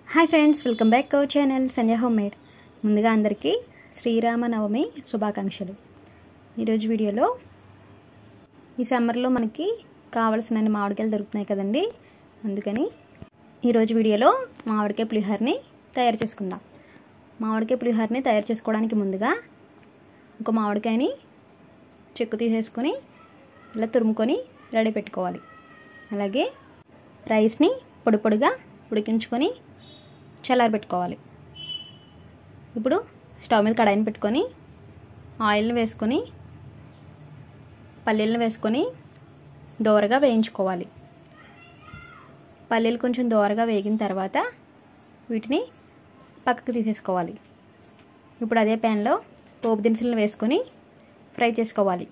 hi friends welcome back our channel Sanjay home made ముందుగా అందరికీ శ్రీరామనవమి శుభాకాంక్షలు ఈరోజు వీడియోలో ఈ సమ్మర్లో మనకి కావలసిన మామిడికాయలు దొరుకుతున్నాయి కదండి అందుకని ఈరోజు వీడియోలో మామిడికాయ పులిహోరని తయారు చేసుకుందాం మామిడికాయ పులిహోరని తయారు చేసుకోవడానికి ముందుగా ఒక మామిడికాయని చెక్కు తీసేసుకొని ఇలా తురుముకొని రెడీ పెట్టుకోవాలి అలాగే రైస్ని పొడి పొడిగా ఉడికించుకొని చల్లారబెట్టుకోవాలి ఇప్పుడు స్టవ్ మీద కడాయిని పెట్టుకొని ఆయిల్ని వేసుకొని పల్లీలను వేసుకొని దోరగా వేయించుకోవాలి పల్లీలు కొంచెం దోరగా వేగిన తర్వాత వీటిని పక్కకు తీసేసుకోవాలి ఇప్పుడు అదే ప్యాన్లో పోపు దినుసులను వేసుకొని ఫ్రై చేసుకోవాలి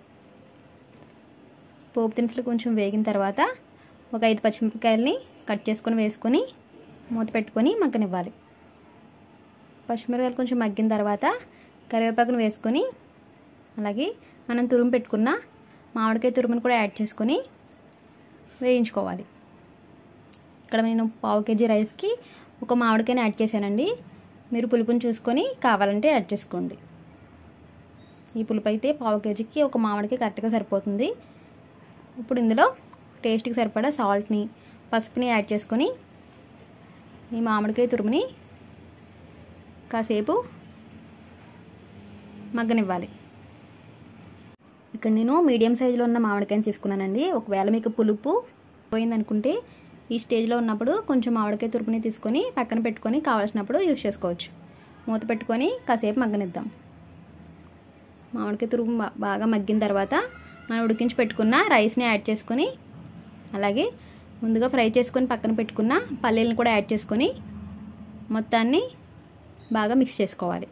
పోపు దినుసులు కొంచెం వేగిన తర్వాత ఒక ఐదు పచ్చిమిరపకాయలని కట్ చేసుకొని వేసుకొని మూత పెట్టుకొని మగ్గనివ్వాలి పచ్చిమిరపకాయలు కొంచెం మగ్గిన తర్వాత కరివేపాకును వేసుకొని అలాగే మనం తురుము పెట్టుకున్న మామిడికాయ తురుమును కూడా యాడ్ చేసుకొని వేయించుకోవాలి ఇక్కడ నేను పావు కేజీ రైస్కి ఒక మామిడికాయని యాడ్ చేశానండి మీరు పులుపుని చూసుకొని కావాలంటే యాడ్ చేసుకోండి ఈ పులుపు అయితే పావు కేజీకి ఒక మామిడికాయ కరెక్ట్గా సరిపోతుంది ఇప్పుడు ఇందులో టేస్ట్కి సరిపడా సాల్ట్ని పసుపుని యాడ్ చేసుకొని ఈ మామిడికాయ తురుముని కాసేపు మగ్గనివ్వాలి ఇక్కడ నేను మీడియం సైజులో ఉన్న మామిడికాయని తీసుకున్నానండి ఒకవేళ మీకు పులుపు పోయిందనుకుంటే ఈ స్టేజ్లో ఉన్నప్పుడు కొంచెం మామిడికాయ తురుపుని తీసుకొని పక్కన పెట్టుకొని కావాల్సినప్పుడు యూజ్ చేసుకోవచ్చు మూత పెట్టుకొని కాసేపు మగ్గనిద్దాం మామిడికాయ తురుపు బాగా మగ్గిన తర్వాత మనం ఉడికించి పెట్టుకున్న రైస్ని యాడ్ చేసుకొని అలాగే ముందుగా ఫ్రై చేసుకొని పక్కన పెట్టుకున్న పల్లీలను కూడా యాడ్ చేసుకొని మొత్తాన్ని బాగా మిక్స్ చేసుకోవాలి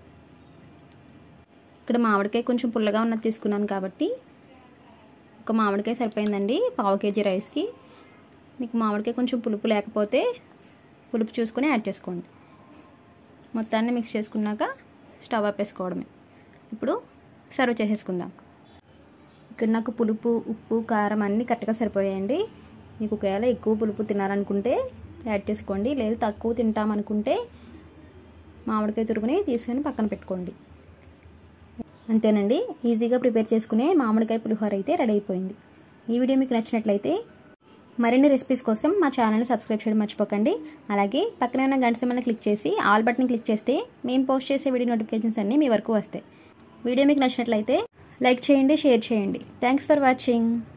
ఇక్కడ మామిడికాయ కొంచెం పుల్లగా ఉన్నది తీసుకున్నాను కాబట్టి ఒక మామిడికాయ సరిపోయిందండి పావు కేజీ రైస్కి మీకు మామిడికాయ కొంచెం పులుపు లేకపోతే పులుపు చూసుకొని యాడ్ చేసుకోండి మొత్తాన్ని మిక్స్ చేసుకున్నాక స్టవ్ ఆపేసుకోవడమే ఇప్పుడు సర్వ్ చేసేసుకుందాం ఇక్కడ నాకు పులుపు ఉప్పు కారం అన్నీ కరెక్ట్గా సరిపోయాయండి మీకు ఒకవేళ ఎక్కువ పులుపు తినాలనుకుంటే యాడ్ చేసుకోండి లేదు తక్కువ తింటామనుకుంటే మామిడికాయ తురుముని తీసుకొని పక్కన పెట్టుకోండి అంతేనండి ఈజీగా ప్రిపేర్ చేసుకునే మామిడికాయ పులిహోర అయితే రెడీ అయిపోయింది ఈ వీడియో మీకు నచ్చినట్లయితే మరిన్ని రెసిపీస్ కోసం మా ఛానల్ని సబ్స్క్రైబ్ చేయడం మర్చిపోకండి అలాగే పక్కన ఉన్న గంట సమయాన్ని క్లిక్ చేసి ఆల్ బటన్ క్లిక్ చేస్తే మేము పోస్ట్ చేసే వీడియో నోటిఫికేషన్స్ అన్నీ మీ వరకు వస్తాయి వీడియో మీకు నచ్చినట్లయితే లైక్ చేయండి షేర్ చేయండి థ్యాంక్స్ ఫర్ వాచింగ్